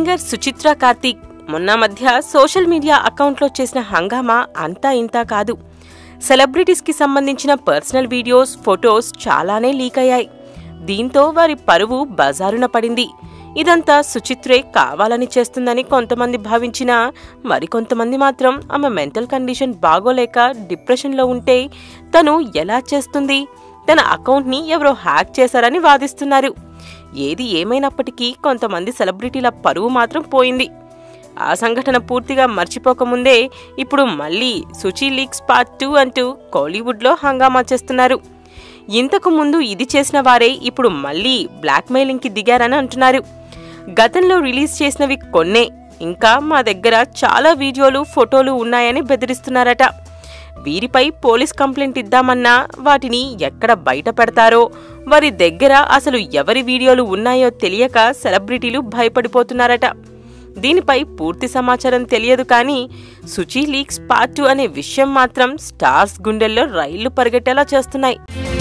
singer Suchitra Karthik మొన్న మధ్య social media అకౌంట్లో చేసిన హంగామా అంతా ఇంతా కాదు సెలబ్రిటీస్కి సంబంధించిన పర్సనల్ వీడియోస్ ఫొటోస్ చాలానే లీక్ అయ్యాయి దీంతో వారి పరువు బజారున పడింది ఇదంతా సుచిత్రే కావాలని చేస్తుందని కొంతమంది భావించినా మరికొంతమంది మాత్రం ఆమె మెంటల్ కండిషన్ బాగోలేక డిప్రెషన్లో ఉంటే తను ఎలా చేస్తుంది తన అకౌంట్ని ఎవరో హ్యాక్ చేశారని వాదిస్తున్నారు ఏది ఏమైనప్పటికీ కొంతమంది సెలబ్రిటీల పరువు మాత్రం పోయింది ఆ సంఘటన పూర్తిగా మర్చిపోకముందే ఇప్పుడు మళ్ళీ సుచి లీక్స్ పార్ట్ టూ అంటూ కోలీవుడ్లో హంగామా చేస్తున్నారు ఇంతకు ముందు ఇది చేసిన వారే ఇప్పుడు మళ్ళీ బ్లాక్మెయిలింగ్కి దిగారని అంటున్నారు గతంలో రిలీజ్ చేసినవి కొన్నే ఇంకా మా దగ్గర చాలా వీడియోలు ఫోటోలు ఉన్నాయని బెదిరిస్తున్నారట వీరిపై పోలీస్ కంప్లైంట్ ఇద్దామన్నా వాటిని ఎక్కడ బయట పెడతారో వారి దగ్గర అసలు ఎవరి వీడియోలు ఉన్నాయో తెలియక సెలబ్రిటీలు భయపడిపోతున్నారట దీనిపై పూర్తి సమాచారం తెలియదు కానీ సుచి లీక్స్ పార్ట్ టూ అనే విషయం మాత్రం స్టార్స్ గుండెల్లో రైళ్లు పరిగెట్టేలా చేస్తున్నాయి